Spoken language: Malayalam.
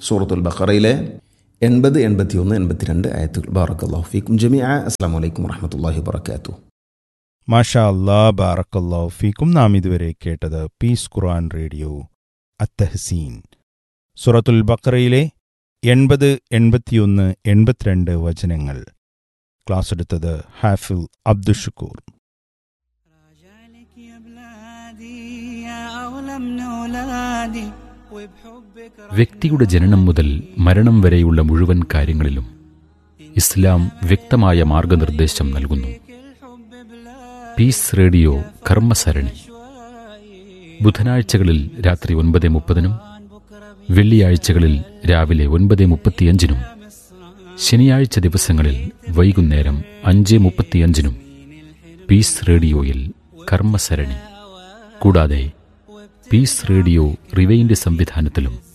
സൂറത്തുൽ ബഖറയിലെ എൺപത് എൺപത്തിയൊന്ന് എൺപത്തിരണ്ട് ആയത്തുകൾ ബാറക്കല്ലാഹു ഫീക്കും ജമിഅ അസ്സാം വലൈക്കും വറഹമത്തല്ലാഹി വബർക്കാത്തു മാഷാ അല്ലാ ബാറക്കല്ലാ ഫീക്കും നാം ഇതുവരെ കേട്ടത് പീസ് ഖുർആൻ റേഡിയോ അത്തഹസീൻ സുറത്തുൽ ബക്കറയിലെ എൺപത് എൺപത്തിയൊന്ന് എൺപത്തിരണ്ട് വചനങ്ങൾ ക്ലാസ് എടുത്തത് ഹാഫിൽ അബ്ദുഷക്കൂർ راجع لك يا بلادي يا أغلى من أولادي وبحبك വ്യക്തിയുടെ ജനനം മുതൽ മരണം വരെയുള്ള മുഴുവൻ കാര്യങ്ങളിലും ഇസ്ലാം വ്യക്തമായ മാർഗനിർദ്ദേശം നൽകുന്നു الحب بلا പീസ് റേഡിയോ കർമ്മസരണി ബുധനാഴ്ചകളിൽ രാത്രി ഒൻപത് മുപ്പതിനും വെള്ളിയാഴ്ചകളിൽ രാവിലെ ഒൻപത് മുപ്പത്തിയഞ്ചിനും ശനിയാഴ്ച ദിവസങ്ങളിൽ വൈകുന്നേരം അഞ്ച് മുപ്പത്തിയഞ്ചിനും പീസ് റേഡിയോയിൽ കർമ്മസരണി കൂടാതെ പീസ് റേഡിയോ റിവൈൻഡ് സംവിധാനത്തിലും